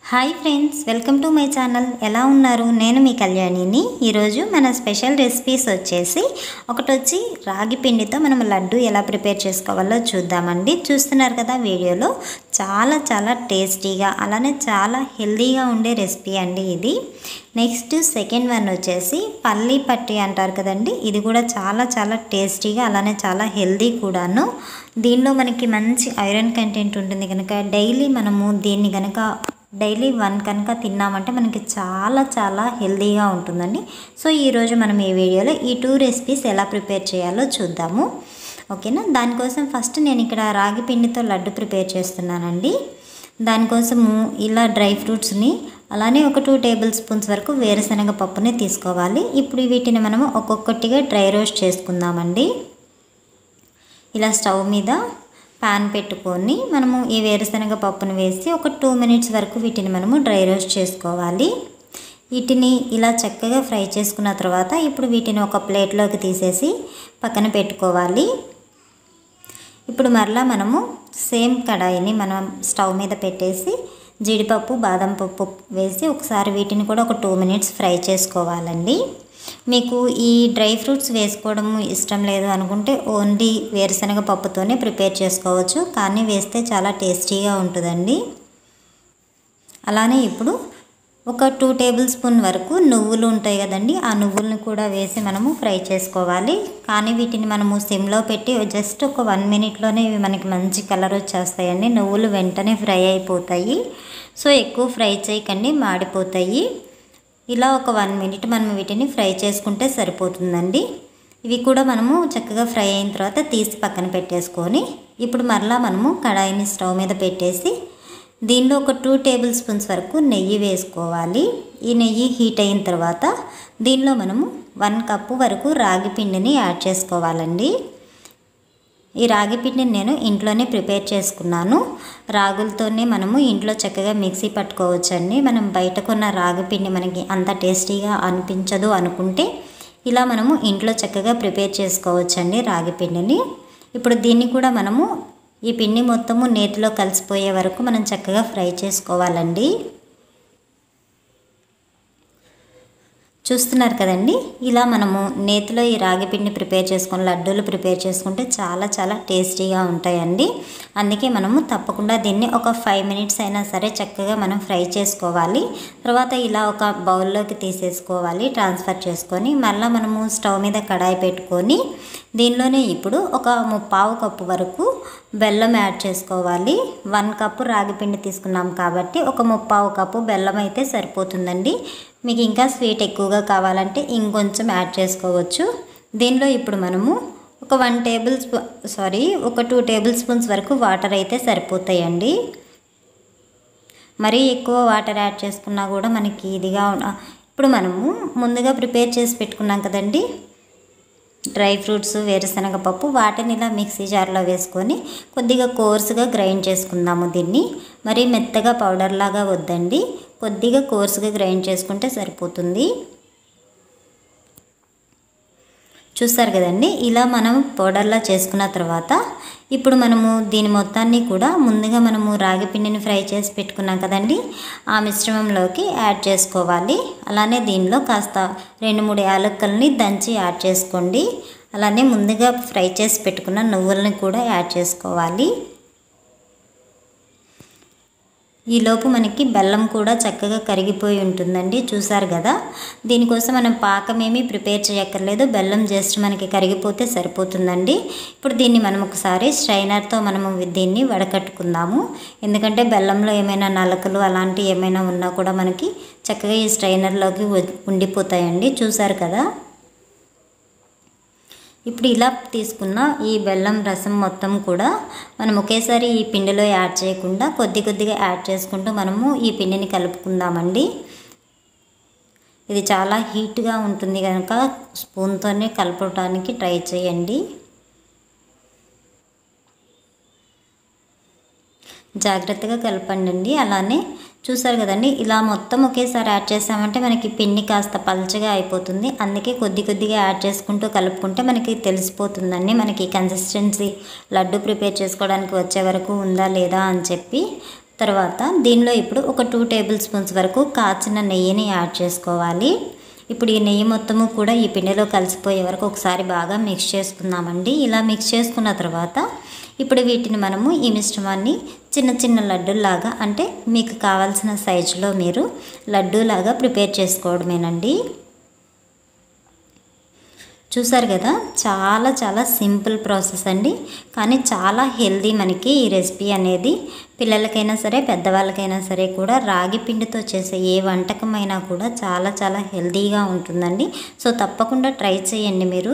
hi friends welcome to my channel ఎలా ఉన్నారు నేను మీ కళ్యాణిని ఈరోజు మన స్పెషల్ రెసిపీస్ వచ్చేసి ఒకటి వచ్చి రాగి పిండితో మనం లడ్డు ఎలా ప్రిపేర్ చేసుకోవాలో చూద్దామండి చూస్తున్నారు కదా వీడియోలో చాలా చాలా టేస్టీగా అలానే చాలా హెల్తీగా ఉండే రెసిపీ అండి ఇది నెక్స్ట్ సెకండ్ వన్ వచ్చేసి పల్లి పట్టి అంటారు కదండి ఇది కూడా చాలా చాలా టేస్టీగా అలానే చాలా హెల్తీ కూడాను దీనిలో మనకి మంచి ఐరన్ కంటెంట్ ఉంటుంది కనుక డైలీ మనము దీన్ని కనుక డైలీ వన్ కనుక తిన్నామంటే మనకి చాలా చాలా హెల్తీగా ఉంటుందండి సో ఈరోజు మనం ఈ వీడియోలో ఈ టూ రెసిపీస్ ఎలా ప్రిపేర్ చేయాలో చూద్దాము ఓకేనా దానికోసం ఫస్ట్ నేను ఇక్కడ రాగి పిండితో లడ్డు ప్రిపేర్ చేస్తున్నానండి దానికోసము ఇలా డ్రై ఫ్రూట్స్ని అలానే ఒక టూ టేబుల్ స్పూన్స్ వరకు వేరుశనగ పప్పుని తీసుకోవాలి ఇప్పుడు వీటిని మనము ఒక్కొక్కటిగా డ్రై రోస్ట్ చేసుకుందామండి ఇలా స్టవ్ మీద ప్యాన్ పెట్టుకొని మనము ఈ వేరుశనగ పప్పును వేసి ఒక టూ మినిట్స్ వరకు వీటిని మనము డ్రై రోస్ట్ చేసుకోవాలి వీటిని ఇలా చక్కగా ఫ్రై చేసుకున్న తర్వాత ఇప్పుడు వీటిని ఒక ప్లేట్లోకి తీసేసి పక్కన పెట్టుకోవాలి ఇప్పుడు మరలా మనము సేమ్ కడాయిని మనం స్టవ్ మీద పెట్టేసి జీడిపప్పు బాదం పప్పు వేసి ఒకసారి వీటిని కూడా ఒక టూ మినిట్స్ ఫ్రై చేసుకోవాలండి మీకు ఈ డ్రై ఫ్రూట్స్ వేసుకోవడం ఇష్టం లేదు అనుకుంటే ఓన్లీ వేరుశనగ పప్పుతోనే ప్రిపేర్ చేసుకోవచ్చు కానీ వేస్తే చాలా టేస్టీగా ఉంటుందండి అలానే ఇప్పుడు ఒక టూ టేబుల్ స్పూన్ వరకు నువ్వులు ఉంటాయి కదండి ఆ నువ్వులను కూడా వేసి మనము ఫ్రై చేసుకోవాలి కానీ వీటిని మనము సిమ్లో పెట్టి జస్ట్ ఒక వన్ మినిట్లోనే ఇవి మనకి మంచి కలర్ వచ్చేస్తాయండి నువ్వులు వెంటనే ఫ్రై అయిపోతాయి సో ఎక్కువ ఫ్రై చేయకండి మాడిపోతాయి ఇలా ఒక వన్ మినిట్ మనం వీటిని ఫ్రై చేసుకుంటే సరిపోతుందండి ఇవి కూడా మనము చక్కగా ఫ్రై అయిన తర్వాత తీసి పక్కన పెట్టేసుకొని ఇప్పుడు మరలా మనము కడాయిని స్టవ్ మీద పెట్టేసి దీనిలో ఒక టూ టేబుల్ స్పూన్స్ వరకు నెయ్యి వేసుకోవాలి ఈ నెయ్యి హీట్ అయిన తర్వాత దీనిలో మనము వన్ కప్పు వరకు రాగి పిండిని యాడ్ చేసుకోవాలండి ఈ రాగి పిండిని నేను ఇంట్లోనే ప్రిపేర్ చేసుకున్నాను రాగులతోనే మనము ఇంట్లో చక్కగా మిక్సీ పట్టుకోవచ్చండి మనం బయట కొన్న రాగి పిండి మనకి అంత టేస్టీగా అనిపించదు అనుకుంటే ఇలా మనము ఇంట్లో చక్కగా ప్రిపేర్ చేసుకోవచ్చండి రాగి పిండిని ఇప్పుడు దీన్ని కూడా మనము ఈ పిండి మొత్తము నేతిలో కలిసిపోయే వరకు మనం చక్కగా ఫ్రై చేసుకోవాలండి చూస్తున్నారు కదండి ఇలా మనము నేతిలో ఈ రాగి పిండి ప్రిపేర్ చేసుకొని లడ్డూలు ప్రిపేర్ చేసుకుంటే చాలా చాలా టేస్టీగా ఉంటాయండి అందుకే మనము తప్పకుండా దీన్ని ఒక ఫైవ్ మినిట్స్ అయినా సరే చక్కగా మనం ఫ్రై చేసుకోవాలి తర్వాత ఇలా ఒక బౌల్లోకి తీసేసుకోవాలి ట్రాన్స్ఫర్ చేసుకొని మళ్ళీ మనము స్టవ్ మీద కడాయి పెట్టుకొని దీనిలోనే ఇప్పుడు ఒక ముప్పావు కప్పు వరకు బెల్లం యాడ్ చేసుకోవాలి వన్ కప్పు రాగి పిండి తీసుకున్నాం కాబట్టి ఒక ముప్పావు కప్పు బెల్లం అయితే సరిపోతుందండి మీకు ఇంకా స్వీట్ ఎక్కువగా కావాలంటే ఇంకొంచెం యాడ్ చేసుకోవచ్చు దీనిలో ఇప్పుడు మనము ఒక వన్ టేబుల్ స్పూ సారీ ఒక టూ టేబుల్ స్పూన్స్ వరకు వాటర్ అయితే సరిపోతాయండి మరీ ఎక్కువ వాటర్ యాడ్ చేసుకున్నా కూడా మనకి ఇదిగా ఇప్పుడు మనము ముందుగా ప్రిపేర్ చేసి పెట్టుకున్నాం కదండి డ్రై ఫ్రూట్స్ వేరుశనగ పప్పు వాటిని ఇలా మిక్సీ జార్లో వేసుకొని కొద్దిగా కోర్సుగా గ్రైండ్ చేసుకుందాము దీన్ని మరి మెత్తగా పౌడర్ లాగా వద్దండి కొద్దిగా కోర్సుగా గ్రైండ్ చేసుకుంటే సరిపోతుంది చూస్తారు కదండి ఇలా మనం పౌడర్లా చేసుకున్న తర్వాత ఇప్పుడు మనము దీని మొత్తాన్ని కూడా ముందుగా మనము రాగి పిండిని ఫ్రై చేసి పెట్టుకున్నాం కదండి ఆ మిశ్రమంలోకి యాడ్ చేసుకోవాలి అలానే దీనిలో కాస్త రెండు మూడు యాలక్కల్ని దంచి యాడ్ చేసుకోండి అలానే ముందుగా ఫ్రై చేసి పెట్టుకున్న నువ్వులని కూడా యాడ్ చేసుకోవాలి ఈలోపు మనకి బెల్లం కూడా చక్కగా కరిగిపోయి ఉంటుందండి చూసారు కదా దీనికోసం మనం పాకం ఏమీ ప్రిపేర్ చేయక్కర్లేదు బెల్లం జస్ట్ మనకి కరిగిపోతే సరిపోతుందండి ఇప్పుడు దీన్ని మనం ఒకసారి స్ట్రైనర్తో మనము దీన్ని వడకట్టుకుందాము ఎందుకంటే బెల్లంలో ఏమైనా నలకలు అలాంటివి ఏమైనా ఉన్నా కూడా మనకి చక్కగా ఈ స్ట్రైనర్లోకి ఉండిపోతాయండి చూసారు కదా ఇప్పుడు ఇలా తీసుకున్న ఈ బెల్లం రసం మొత్తం కూడా మనం ఒకేసారి ఈ పిండిలో యాడ్ చేయకుండా కొద్ది కొద్దిగా యాడ్ చేసుకుంటూ మనము ఈ పిండిని కలుపుకుందామండి ఇది చాలా హీట్గా ఉంటుంది కనుక స్పూన్తోనే కలపడానికి ట్రై చేయండి జాగ్రత్తగా కలపండి అలానే చూసారు కదండి ఇలా మొత్తం ఒకేసారి యాడ్ చేసామంటే మనకి పిండి కాస్త పల్చగా అయిపోతుంది అందుకే కొద్ది కొద్దిగా యాడ్ చేసుకుంటూ కలుపుకుంటే మనకి తెలిసిపోతుందండి మనకి కన్సిస్టెన్సీ లడ్డు ప్రిపేర్ చేసుకోవడానికి వచ్చే వరకు ఉందా లేదా అని చెప్పి తర్వాత దీనిలో ఇప్పుడు ఒక టూ టేబుల్ స్పూన్స్ వరకు కాచిన నెయ్యిని యాడ్ చేసుకోవాలి ఇప్పుడు ఈ నెయ్యి మొత్తము కూడా ఈ పిండిలో కలిసిపోయే వరకు ఒకసారి బాగా మిక్స్ చేసుకుందామండి ఇలా మిక్స్ చేసుకున్న తర్వాత ఇప్పుడు వీటిని మనము ఈ మిశ్రమాన్ని చిన్న చిన్న లడ్డూలాగా అంటే మీకు కావాల్సిన సైజులో మీరు లడ్డూలాగా ప్రిపేర్ చేసుకోవడమేనండి చూసారు కదా చాలా చాలా సింపుల్ ప్రాసెస్ అండి కానీ చాలా హెల్దీ మనకి ఈ రెసిపీ అనేది పిల్లలకైనా సరే పెద్దవాళ్ళకైనా సరే కూడా రాగి పిండితో చేసే ఏ వంటకమైనా కూడా చాలా చాలా హెల్దీగా ఉంటుందండి సో తప్పకుండా ట్రై చేయండి మీరు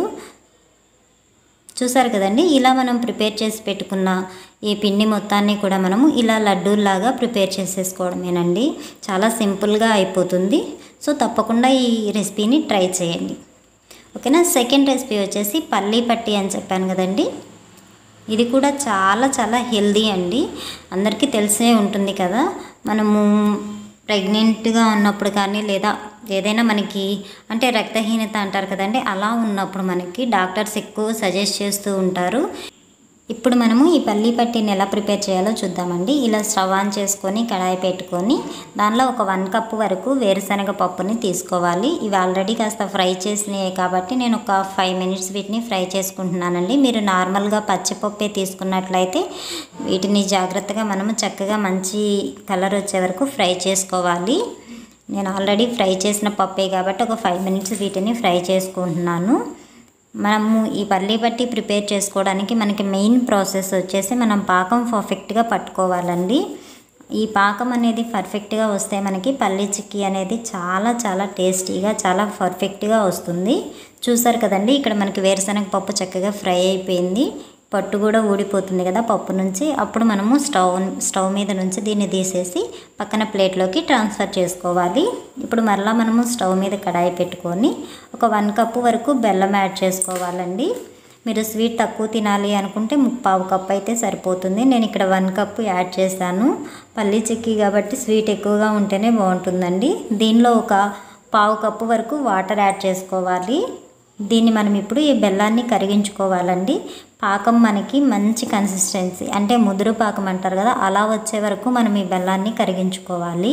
చూసారు కదండి ఇలా మనం ప్రిపేర్ చేసి పెట్టుకున్న ఈ పిండి మొత్తాన్ని కూడా మనము ఇలా లడ్డూల్లాగా ప్రిపేర్ చేసేసుకోవడమేనండి చాలా సింపుల్గా అయిపోతుంది సో తప్పకుండా ఈ రెసిపీని ట్రై చేయండి ఓకేనా సెకండ్ రెసిపీ వచ్చేసి పల్లీ పట్టి అని చెప్పాను కదండి ఇది కూడా చాలా చాలా హెల్దీ అండి అందరికీ తెలిసే ఉంటుంది కదా మనము ప్రెగ్నెంట్గా ఉన్నప్పుడు కానీ లేదా ఏదైనా మనకి అంటే రక్తహీనత అంటారు కదండి అలా ఉన్నప్పుడు మనకి డాక్టర్స్ ఎక్కువ సజెస్ట్ చేస్తూ ఉంటారు ఇప్పుడు మనము ఈ పల్లీ పట్టీని ఎలా ప్రిపేర్ చేయాలో చూద్దామండి ఇలా స్టవ్ ఆన్ చేసుకొని కడాయి పెట్టుకొని దానిలో ఒక వన్ కప్ వరకు వేరుశనగ పప్పుని తీసుకోవాలి ఇవి ఆల్రెడీ కాస్త ఫ్రై చేసినాయి కాబట్టి నేను ఒక ఫైవ్ మినిట్స్ వీటిని ఫ్రై చేసుకుంటున్నానండి మీరు నార్మల్గా పచ్చిపప్పే తీసుకున్నట్లయితే వీటిని జాగ్రత్తగా మనము చక్కగా మంచి కలర్ వచ్చే వరకు ఫ్రై చేసుకోవాలి నేను ఆల్రెడీ ఫ్రై చేసిన పప్పే కాబట్టి ఒక ఫైవ్ మినిట్స్ వీటిని ఫ్రై చేసుకుంటున్నాను మనము ఈ పల్లీ బట్టి ప్రిపేర్ చేసుకోవడానికి మనకి మెయిన్ ప్రాసెస్ వచ్చేసి మనం పాకం పర్ఫెక్ట్గా పట్టుకోవాలండి ఈ పాకం అనేది పర్ఫెక్ట్గా వస్తే మనకి పల్లి చిక్కీ అనేది చాలా చాలా టేస్టీగా చాలా పర్ఫెక్ట్గా వస్తుంది చూసారు కదండి ఇక్కడ మనకి వేరుశనగ పప్పు చక్కగా ఫ్రై అయిపోయింది పట్టు కూడా ఊడిపోతుంది కదా పప్పు నుంచి అప్పుడు మనము స్టవ్ స్టవ్ మీద నుంచి దీన్ని తీసేసి పక్కన ప్లేట్లోకి ట్రాన్స్ఫర్ చేసుకోవాలి ఇప్పుడు మరలా మనము స్టవ్ మీద కడాయి పెట్టుకొని ఒక వన్ కప్పు వరకు బెల్లం యాడ్ చేసుకోవాలండి మీరు స్వీట్ తక్కువ తినాలి అనుకుంటే ముప్పావు కప్ అయితే సరిపోతుంది నేను ఇక్కడ వన్ కప్ యాడ్ చేశాను పల్లి చిక్కీ కాబట్టి స్వీట్ ఎక్కువగా ఉంటేనే బాగుంటుందండి దీనిలో ఒక పావు కప్పు వరకు వాటర్ యాడ్ చేసుకోవాలి దీన్ని మనం ఇప్పుడు ఈ బెల్లాన్ని కరిగించుకోవాలండి పాకం మనకి మంచి కన్సిస్టెన్సీ అంటే ముదురు పాకం అంటారు కదా అలా వచ్చే వరకు మనం ఈ బెల్లాన్ని కరిగించుకోవాలి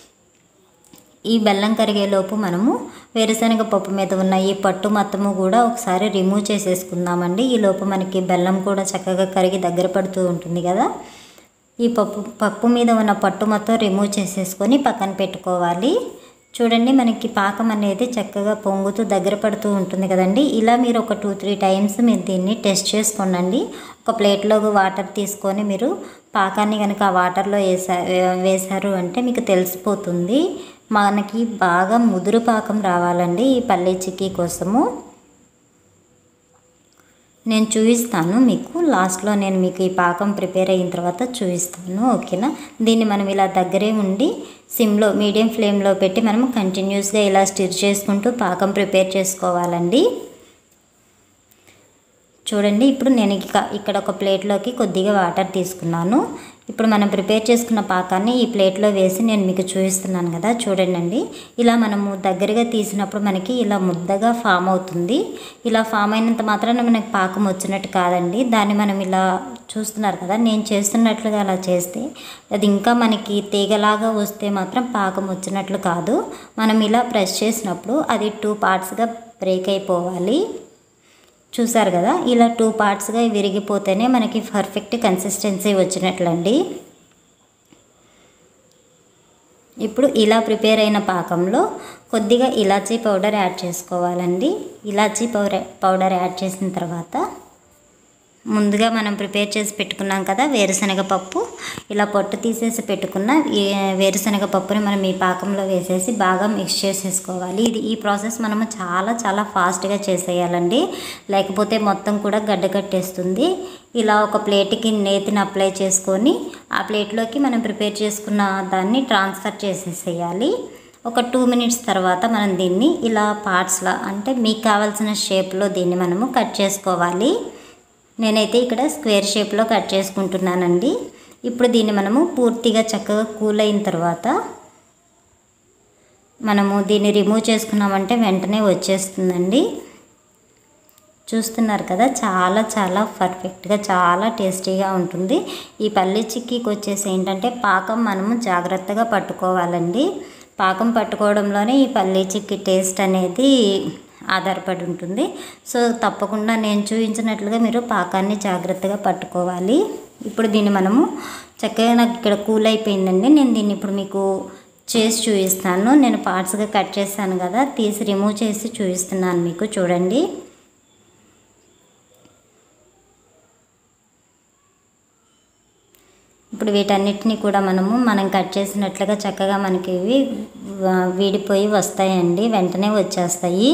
ఈ బెల్లం కరిగేలోపు మనము వేరుశనగ పప్పు మీద ఉన్న ఈ పట్టు మొత్తము కూడా ఒకసారి రిమూవ్ చేసేసుకుందామండి ఈ లోపు మనకి బెల్లం కూడా చక్కగా కరిగి దగ్గర పడుతూ ఉంటుంది కదా ఈ పప్పు పప్పు మీద ఉన్న పట్టు మొత్తం రిమూవ్ చేసేసుకొని పక్కన పెట్టుకోవాలి చూడండి మనకి పాకం అనేది చక్కగా పొంగుతూ దగ్గర పడుతూ ఉంటుంది కదండి ఇలా మీరు ఒక టూ త్రీ టైమ్స్ మీరు దీన్ని టెస్ట్ చేసుకోండి ఒక ప్లేట్లో వాటర్ తీసుకొని మీరు పాకాన్ని కనుక ఆ వాటర్లో వేసా వేశారు అంటే మీకు తెలిసిపోతుంది మనకి బాగా ముదురు పాకం రావాలండి ఈ పల్లీ చిక్కీ కోసము నేను చూపిస్తాను మీకు లాస్ట్లో నేను మీకు ఈ పాకం ప్రిపేర్ అయిన తర్వాత చూపిస్తాను ఓకేనా దీన్ని మనం ఇలా దగ్గరే ఉండి సిమ్లో మీడియం ఫ్లేమ్లో పెట్టి మనం కంటిన్యూస్గా ఇలా స్టిర్ చేసుకుంటూ పాకం ప్రిపేర్ చేసుకోవాలండి చూడండి ఇప్పుడు నేను ఇక ఇక్కడ ఒక ప్లేట్లోకి కొద్దిగా వాటర్ తీసుకున్నాను ఇప్పుడు మనం ప్రిపేర్ చేసుకున్న పాకాన్ని ఈ ప్లేట్లో వేసి నేను మీకు చూపిస్తున్నాను కదా చూడండి ఇలా మనము దగ్గరగా తీసినప్పుడు మనకి ఇలా ముద్దగా ఫామ్ అవుతుంది ఇలా ఫామ్ అయినంత మాత్రాన మనకి పాకం వచ్చినట్టు కాదండి దాన్ని మనం ఇలా చూస్తున్నారు కదా నేను చేస్తున్నట్లుగా అలా చేస్తే అది ఇంకా మనకి తీగలాగా వస్తే మాత్రం పాకం వచ్చినట్లు కాదు మనం ఇలా ప్రెస్ చేసినప్పుడు అది టూ పార్ట్స్గా బ్రేక్ అయిపోవాలి చూసారు కదా ఇలా టూ పార్ట్స్గా విరిగిపోతేనే మనకి పర్ఫెక్ట్ కన్సిస్టెన్సీ వచ్చినట్లండి ఇప్పుడు ఇలా ప్రిపేర్ అయిన పాకంలో కొద్దిగా ఇలాచీ పౌడర్ యాడ్ చేసుకోవాలండి ఇలాచీ పౌడర్ పౌడర్ యాడ్ చేసిన తర్వాత ముందుగా మనం ప్రిపేర్ చేసి పెట్టుకున్నాం కదా వేరుశనగ పప్పు ఇలా పొట్టు తీసేసి పెట్టుకున్న ఈ వేరుశనగ పప్పుని మనం ఈ పాకంలో వేసేసి బాగా మిక్స్ చేసేసుకోవాలి ఇది ఈ ప్రాసెస్ మనము చాలా చాలా ఫాస్ట్గా చేసేయాలండి లేకపోతే మొత్తం కూడా గడ్డ కట్టేస్తుంది ఇలా ఒక ప్లేట్కి నేతిని అప్లై చేసుకొని ఆ ప్లేట్లోకి మనం ప్రిపేర్ చేసుకున్న దాన్ని ట్రాన్స్ఫర్ చేసేసేయాలి ఒక టూ మినిట్స్ తర్వాత మనం దీన్ని ఇలా పార్ట్స్లా అంటే మీకు కావాల్సిన షేప్లో దీన్ని మనము కట్ చేసుకోవాలి నేనైతే ఇక్కడ స్క్వేర్ షేప్లో కట్ చేసుకుంటున్నానండి ఇప్పుడు దీన్ని మనము పూర్తిగా చక్కగా కూల్ అయిన తర్వాత మనము దీన్ని రిమూవ్ చేసుకున్నామంటే వెంటనే వచ్చేస్తుందండి చూస్తున్నారు కదా చాలా చాలా పర్ఫెక్ట్గా చాలా టేస్టీగా ఉంటుంది ఈ పల్లి చిక్కీకి వచ్చేసి ఏంటంటే పాకం మనము జాగ్రత్తగా పట్టుకోవాలండి పాకం పట్టుకోవడంలోనే ఈ పల్లి చిక్కీ టేస్ట్ అనేది ఆధారపడి ఉంటుంది సో తప్పకుండా నేను చూపించినట్లుగా మీరు పాకాన్ని జాగ్రత్తగా పట్టుకోవాలి ఇప్పుడు దీన్ని మనము చక్కగా నాకు ఇక్కడ కూల్ అయిపోయిందండి నేను దీన్ని ఇప్పుడు మీకు చేసి చూపిస్తాను నేను పార్ట్స్గా కట్ చేస్తాను కదా తీసి రిమూవ్ చేసి చూపిస్తున్నాను మీకు చూడండి ఇప్పుడు వీటన్నిటిని కూడా మనము మనం కట్ చేసినట్లుగా చక్కగా మనకి ఇవి వీడిపోయి వస్తాయండి వెంటనే వచ్చేస్తాయి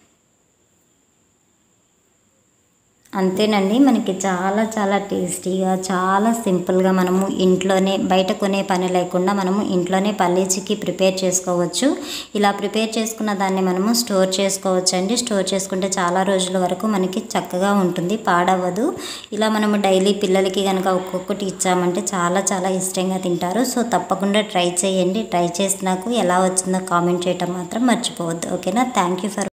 అంతేనండి మనకి చాలా చాలా టేస్టీగా చాలా సింపుల్గా మనము ఇంట్లోనే బయట కొనే పని లేకుండా మనము ఇంట్లోనే పల్లీ చిక్కీ ప్రిపేర్ చేసుకోవచ్చు ఇలా ప్రిపేర్ చేసుకున్న దాన్ని మనము స్టోర్ చేసుకోవచ్చు అండి స్టోర్ చేసుకుంటే చాలా రోజుల వరకు మనకి చక్కగా ఉంటుంది పాడవదు ఇలా మనము డైలీ పిల్లలకి కనుక ఒక్కొక్కటి ఇచ్చామంటే చాలా చాలా ఇష్టంగా తింటారు సో తప్పకుండా ట్రై చేయండి ట్రై చేసి నాకు ఎలా వచ్చిందో కామెంట్ చేయటం మాత్రం మర్చిపోవద్దు ఓకేనా థ్యాంక్ యూ ఫర్